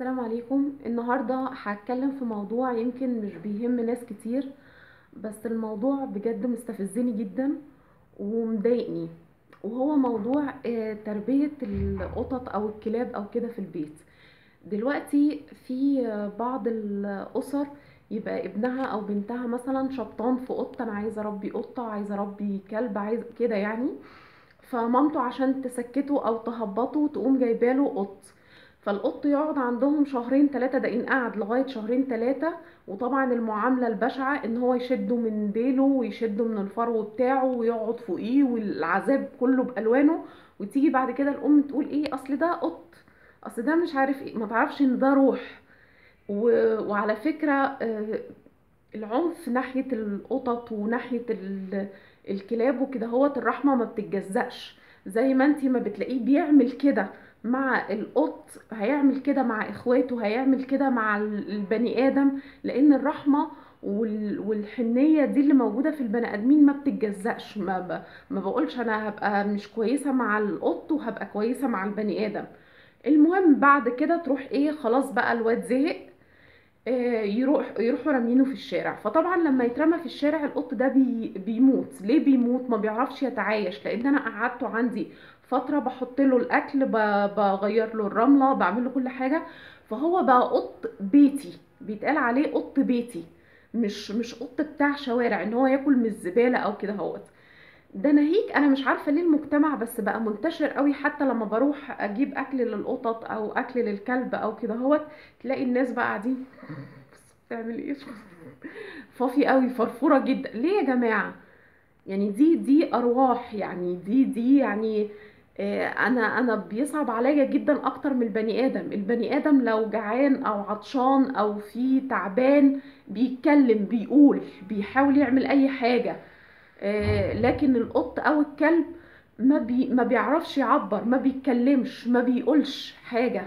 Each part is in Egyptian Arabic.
السلام عليكم النهاردة هتكلم في موضوع يمكن مش بيهم ناس كتير بس الموضوع بجد مستفزني جدا ومضايقني وهو موضوع آه، تربية القطط او الكلاب او كده في البيت دلوقتي في آه، بعض الاسر يبقى ابنها او بنتها مثلا شبطان في قطة انا عايزة اربي قطة عايزة اربي كلب عايزة كده يعني فمامته عشان تسكته او تهبطه تقوم جايباله قط فالقط يقعد عندهم شهرين ثلاثة ده إن قعد لغاية شهرين ثلاثة وطبعا المعاملة البشعة إن هو يشده من ديله ويشده من الفرو بتاعه ويقعد فوقيه والعذاب كله بألوانه وتيجي بعد كده الأم تقول إيه أصل ده قط أصل ده مش عارف إيه ما تعرفش إن ده روح و... وعلى فكرة آه، العنف ناحية القطط وناحية ال... الكلاب وكده هوت الرحمة ما بتتجزأش زي ما انتي ما بتلاقيه بيعمل كده مع القط هيعمل كده مع اخواته هيعمل كده مع ال- البني ادم لان الرحمه وال- والحنيه دي اللي موجوده في البني ادمين ما بتتجزأش ما ب... ما بقولش انا هبقى مش كويسه مع القط وهبقى كويسه مع البني ادم المهم بعد كده تروح ايه خلاص بقى الواد زهق آه، يروح يروحوا رامينه في الشارع فطبعا لما يترمى في الشارع القط ده بي بيموت ليه بيموت ما بيعرفش يتعايش لان انا قعدته عندي فتره بحط له الاكل ب- بغير له الرمله بعمل له كل حاجه فهو بقى قط بيتي بيتقال عليه قط بيتي مش مش قط بتاع شوارع ان هو ياكل من الزباله او كده هوت ده ناهيك انا مش عارفه ليه المجتمع بس بقى منتشر قوي حتى لما بروح اجيب اكل للقطط او اكل للكلب او كده هوت تلاقي الناس بقى قاعدين بتعمل ايه فافي قوي فرفوره جدا ليه يا جماعه يعني دي دي ارواح يعني دي دي يعني آه، انا انا بيصعب عليا جدا اكتر من البني ادم البني ادم لو جعان او عطشان او في تعبان بيتكلم بيقول بيحاول يعمل اي حاجه آه، لكن القط او الكلب ما بي ما بيعرفش يعبر ما بيتكلمش ما بيقولش حاجه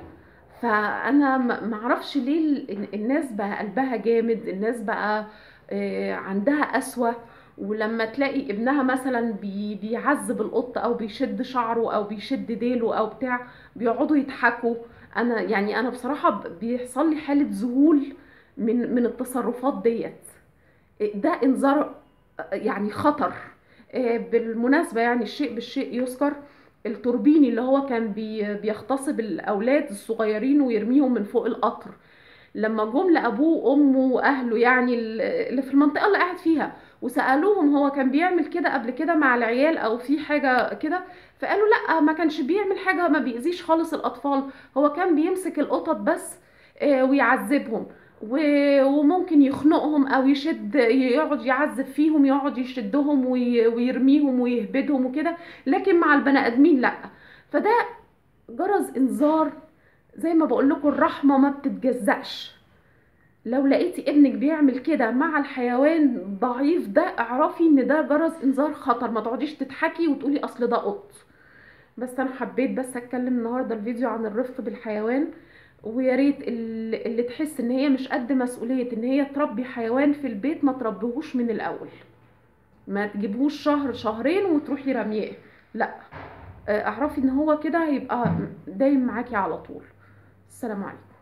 فانا ما ما اعرفش ليه ال- الناس بقى قلبها جامد الناس بقى آه، عندها قسوة ولما تلاقي ابنها مثلا بي بيعذب القط او بيشد شعره او بيشد ديله او بتاع بيقعدوا يضحكوا انا يعني انا بصراحة ب- بيحصل لي حالة ذهول من من التصرفات ديت ده انذار يعني خطر آه، بالمناسبة يعني الشيء بالشيء يذكر التوربيني اللي هو كان بي بيغتصب الأولاد الصغيرين ويرميهم من فوق القطر لما جم لأبوه وأمه وأهله يعني اللي في المنطقة اللي قاعد فيها وسألوهم هو كان بيعمل كده قبل كده مع العيال أو في حاجة كده فقالوا لأ ما كانش بيعمل حاجة ما بيأذيش خالص الأطفال هو كان بيمسك القطط بس آه، ويعذبهم و- وممكن يخنقهم او يشد يقعد يعذب فيهم يقعد يشدهم وي- ويرميهم ويهبدهم وكده لكن مع البني ادمين لا فده جرس انذار زي ما بقول لكم الرحمه ما بتتجزأش لو لقيتي ابنك بيعمل كده مع الحيوان ضعيف ده اعرفي ان ده جرس انذار خطر ما تقعديش تضحكي وتقولي اصل ده قط بس انا حبيت بس اتكلم النهارده الفيديو عن الرفق بالحيوان ويا ريت ال- اللي تحس ان هي مش قد مسؤوليه ان هي تربي حيوان في البيت ما تربيهوش من الاول ما تجيبهوش شهر شهرين وتروحي رمياه لا آه، اعرفي ان هو كده هيبقى دايم معاكي على طول السلام عليكم